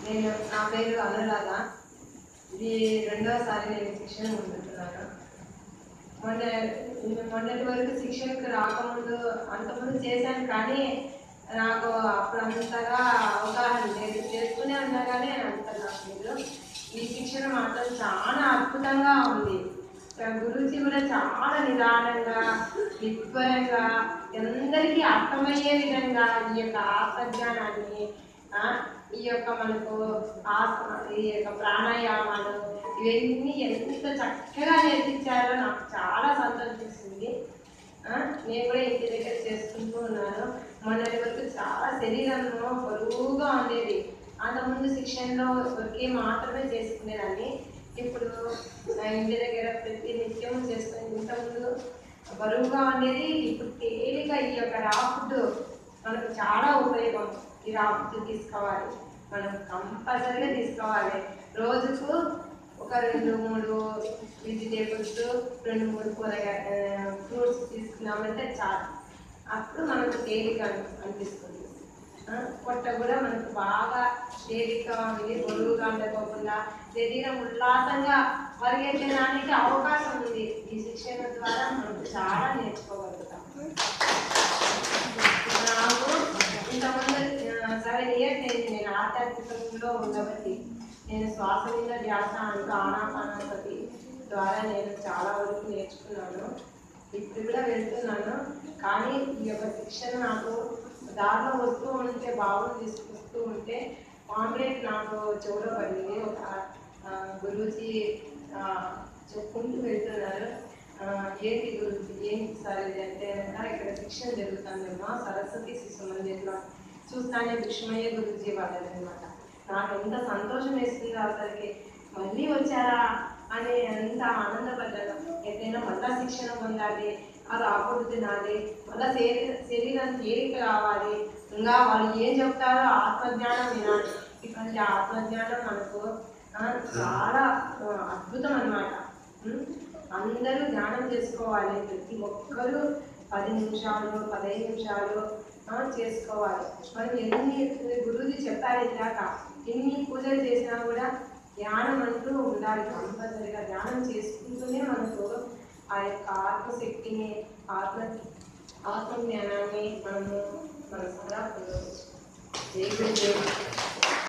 నేను నా పేరు అనురాధ ఇది రెండవసారి నేను శిక్షణ పొందుతున్నాను మొన్న మొన్నటి వరకు శిక్షణకు రాకముందు అంతకుముందు చేశాను కానీ నాకు అప్పుడు అంతగా అవగాహన లేదు చేసుకునే ఉన్నా కానీ అంత నాకు లేదు ఈ శిక్షణ మాత్రం చాలా అద్భుతంగా ఉంది గురుజీ కూడా చాలా నిదానంగా నిబ్బరంగా అందరికీ అర్థమయ్యే విధంగా ఈ యొక్క ఆత్మజ్ఞానాన్ని ఆ, ఈ యొక్క మనకు ఆసన ఈ యొక్క ప్రాణాయామాలు ఇవన్నీ ఎంత చక్కగా నేర్పించారో నాకు చాలా సంతోషిస్తుంది ఆ, నేను కూడా ఇంటి దగ్గర చేసుకుంటూ ఉన్నాను మొన్నటి వరకు చాలా శరీరంలో బరువుగా ఉండేది అంతకుముందు శిక్షణలో వరకే మాత్రమే చేసుకునేదాన్ని ఇప్పుడు నా ఇంటి దగ్గర ప్రతి నిత్యం చేసుకుని ఇంతకుముందు బరువుగా ఉండేది ఇప్పుడు తేలిక ఈ యొక్క రా ఫుడ్ మనకు చాలా ఉపయోగం ఈ రా ఫుడ్ తీసుకోవాలి మనం కంపల్సరీగా తీసుకోవాలి రోజుకు ఒక రెండు మూడు వెజిటేబుల్స్ రెండు మూడు కూరగాయ ఫ్రూట్స్ తీసుకున్నామంటే చాలు అప్పుడు మనకు తేలిక అని- అనిపిస్తుంది ఆ, పొట్ట కూడా మనకు బాగా తేలికగా ఉంది బరువుగా ఉండకోకుండా శరీరం ఉల్లాసంగా పరిగెత్తడానికి అవకాశం ఉంది ఈ శిక్షణ ద్వారా మనకు చాలా నేర్చుకోగలుగుతాం నాకు ఇంతకుముందు సెవెన్ ఇయర్స్ అయింది నేను ఆధ్యాత్మికంలో ఉండబట్టి నేను శ్వాస మీద ధ్యాస అంటూ ఆనాపానసతి ద్వారా నేను చాలా వరకు నేర్చుకున్నాను ఇప్పుడు కూడా వెళ్తున్నాను కానీ ఈ యొక్క శిక్షణ నాకు దారిలో వస్తూ ఉంటే బాగుంది తీసుకొస్తూ ఉంటే పాంప్లెట్ నాకు చెవులో పడింది ఒక ఆ, గురూజీ ఆ, చెప్పుకుంటూ వెళ్తున్నారు ఆ, ఏంటి గురించి ఏంటి సార్ ఇది అంటే "ఆ, ఇక్కడ శిక్షణ జరుగుతుందమ్మా సరస్వతి శిశు మందిర్లో చూస్తానే విష్మయ్య గురుజీ వాళ్ళని అనమాట నాకు ఎంత సంతోషం వేస్తుంది అసలుకి మళ్ళీ వచ్చారా అని ఎంత ఆనందపడ్డాను ఎక్కడైనా మళ్ళా శిక్షణ పొందాలి ఆ రాకూడదు తినాలి మళ్ళా శరీర శరీరం తేలిక రావాలి ఇంకా వాళ్ళు ఏం చెప్తారో ఆత్మజ్ఞానం వినాలి ఇటువంటి ఆత్మజ్ఞానం మనకు ఆ, చాలా ఆ, అద్భుతం అన్నమాట ఉం? అందరూ ధ్యానం చేసుకోవాలి ప్రతి ఒక్కరూ పది నిమిషాలు పదహైదు నిమిషాలు ఆ, చేసుకోవాలి మనం ఎన్ని గురువుజీ చెప్పారు ఇందాక ఎన్ని పూజలు చేసినా కూడా ధ్యానం అంటూ ఉండాలి కంపల్సరిగా ధ్యానం చేసుకుంటూనే మనకు ఆ యొక్క ఆత్మశక్తిని ఆత్మ ఆత్మజ్ఞానాన్ని మనము మన సదా పొందవచ్చు జై గురుదేవ్